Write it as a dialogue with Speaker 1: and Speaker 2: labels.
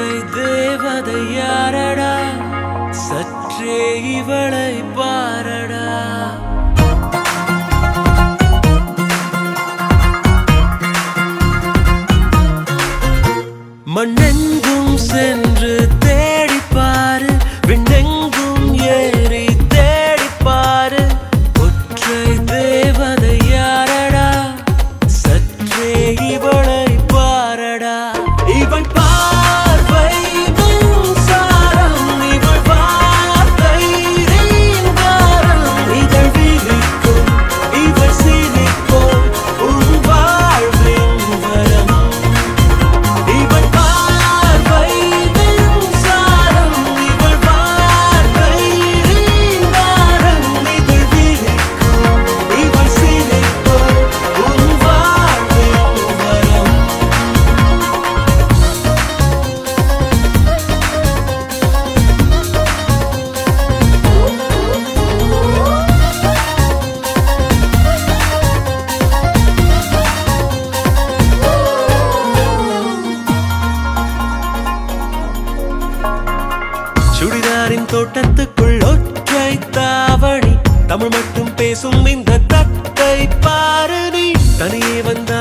Speaker 1: ஒற்றை தேவதை யாரடா சற்றே இவளை பாரடா மண்ணெங்கும் சென்று தேடிப்பாரு விண்ணெங்கும் ஏறி தேடிப்பாரு ஒற்றை தேவதை யாரடா சற்றே இவளை பாரடா இவள் பார்வை மின்சாரம் இவள் வார்த்தை ரீங்காரம் இதழ் விழிக்கும் இவள் சிரிக்கும் உன் வாழ்வின் வரம் இவள் பார்வை மின்சாரம் இவள் வார்த்தை ரீங்காரம் இதழ் விழிக்கும் இவள் சிரிக்கும் உன் வாழ்வின் வரம் சுடிதாரின் தோட்டத்துக்குள் ஒற்றை தாவணி தமிழ் மட்டும் பேசும் இந்த தத்தை பாரு நீ தனியே வந்த